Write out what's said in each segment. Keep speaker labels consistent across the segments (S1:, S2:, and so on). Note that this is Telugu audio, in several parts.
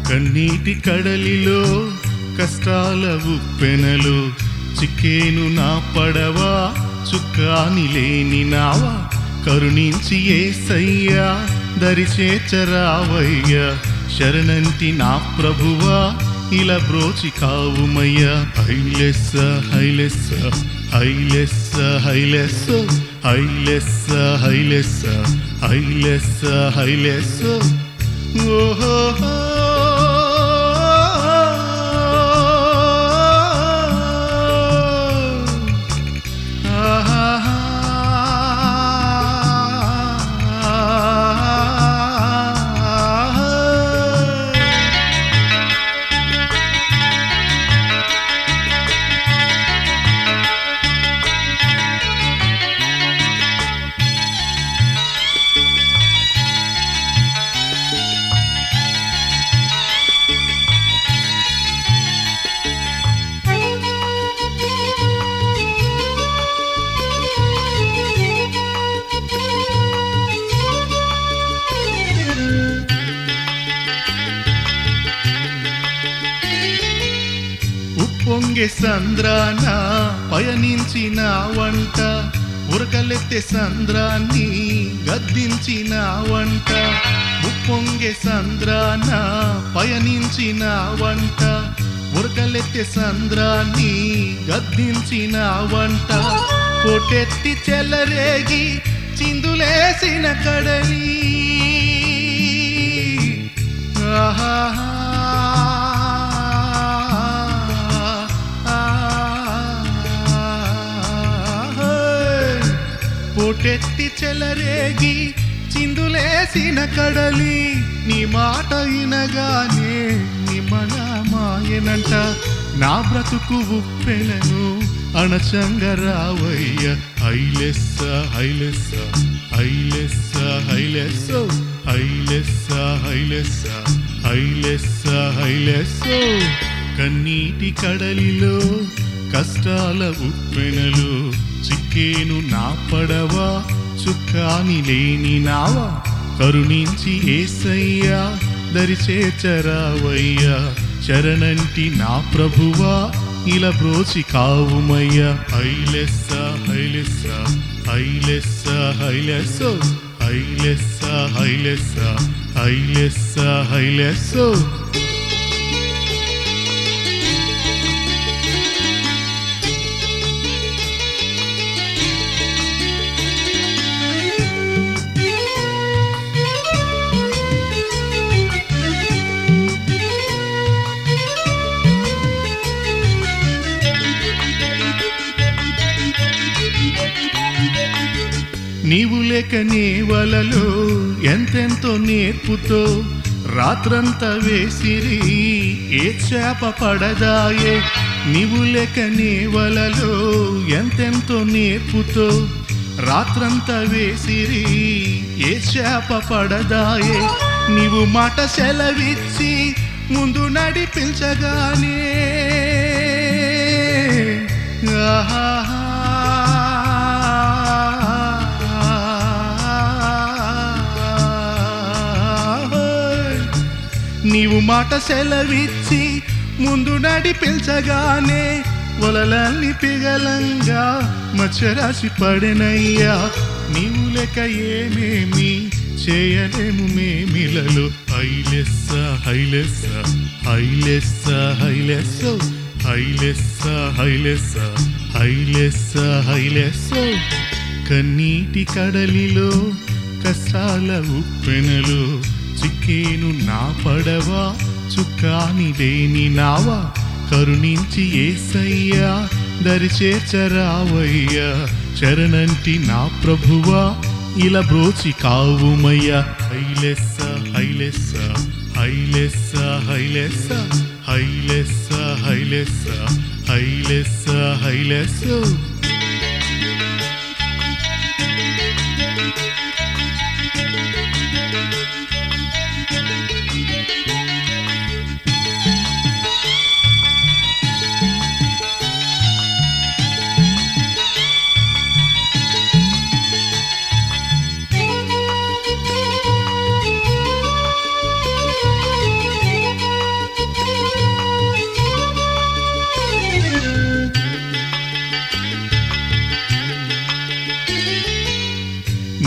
S1: కన్నీటి కడలిలో కష్టాల ఉప్పెనలు చిక్కేను నా పడవా చుక్కాని లేని నావా కరుణించి ఏసయ్యా దరిచేచరావయ్యా శరణంటి నా ప్రభువా ఇలా బ్రోచి కావుమయ్యా హైలెస్స హైలెస్స హైలెస్స హైలెస్స హైలెస్స హైలెస్స హైలెస్స హైలెస్స ఓహో ఉప్పొంగే సంద్రాన పయనించిన వంట ఉరకలెత్తే సంద్రాన్ని గద్దించిన వంట ఉప్పొంగే సంద్రాన పయనించిన వంట ఉరకలెత్తే సంద్రాన్ని గద్దించిన వంట పొటెత్తి చెలరేగి చిందులేసిన కడలి పొటెత్తి చెలరేగి చిందులేసిన కడలి నీ మాట వినగానే నిమణమాయనంట నా బ్రతుకు ఉప్పెనను అణచంగ రావయ్య హైలెస్స హైలెస్స హైలెస్స హైలెస్స హైలెస్స హైలెస్స హైలెస్స హైలెస్స కన్నీటి కడలిలో కష్టాల ఉప్పెనలు చిక్కేను నా పడవా చుక్కాని లేని నావా కరుణించి ఏసయ్యా దరిచేచరావయ్యా శరణంటి నా ప్రభువా ఇలా బ్రోచి కావుమయ్యా హైలెస్స హైలెస్స హైలెస్స హైలెస్స హైలెస్స హైలెస్స హైలెస్స హైలెస్స నీవు లేక నీ వలలో ఎంతెంతో నేర్పుతో రాత్రంతా వేసిరి ఏ చేప పడదాయే నీవు లేక నీ వలలో ఎంతెంతో నేర్పుతో రాత్రంతా వేసిరి ఏ చేప పడదాయే నీవు మాట సెలవిచ్చి ముందు నడిపించగానే నీవు మాట సెలవిచ్చి ముందు నడిపించగానే వలలల్ని పిగలంగా మచ్చరాశి పడినయ్యా నీవు లెక్క ఏమేమి చేయలేము మేమిలలో హైలెస్స హైలెస్స హైలెస్స హైలెస్స హైలెస్స హైలెస్స హైలెస్స హైలెస్స కన్నీటి కడలిలో కష్టాల ఉప్పెనలు చిక్కేను నా పడవా చుక్కాని లేని నావా కరుణించి ఏసయ్యా దరిచేర్చరావయ్యా శరణంటి నా ప్రభువా ఇలా బ్రోచి కావుమయ్యా హైలెస్స హైలెస్స హైలెస్స హైలెస్స హైలెస్స హైలెస్స హైలెస్స హైలెస్స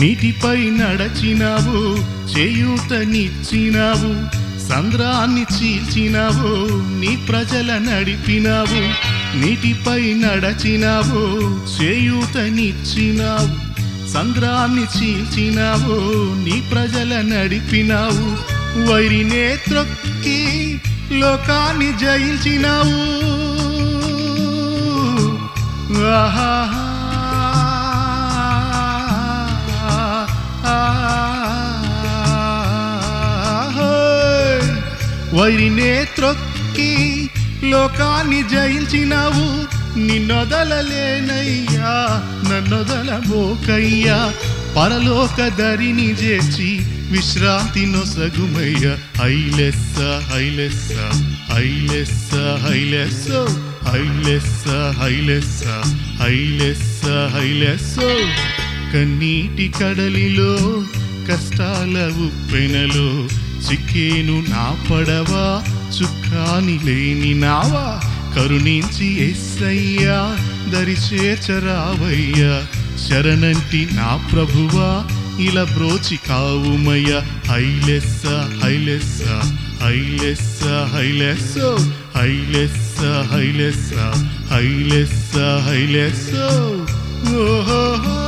S1: నీటిపై నడచినావు చేయూతనిచ్చినావు సంద్రాన్ని చీల్చినావు నీ ప్రజల నడిపినావు నీటిపై నడచినావు చేయూతనిచ్చినావు సంద్రాన్ని చీల్చినావు నీ ప్రజల నడిపినావు వైరినే త్రొక్కి లోకాన్ని జయించినావు ఆహాహా. ఆహాయ్. వైరినే త్రొక్కి లోకాన్ని జయించినావు నిన్నొదలలేనయ్యా నన్నొదలబోకయ్యా పరలోక దరిని చేర్చి విశ్రాంతి నొసగుమయ్య హైలెస్స హైలెస్స హైలెస్స హైలెస్స హైలెస్స హైలెస్స హైలెస్స హైలెస్సో కన్నీటి కడలిలో కష్టాల ఉప్పెనలో చిక్కేను నా పడవా చుక్కాని లేని నావా కరుణించి ఎస్సయ్యా దరి చేర్చరావయ్యా శరణంటి నా ప్రభువా ఇలా బ్రోచి కావుమయ్య హైలెస్స హైలెస్స హైలెస్స హైలెస్సో హైలెస్స హైలెస్స హైలెస్స హైలెస్సో ఓహో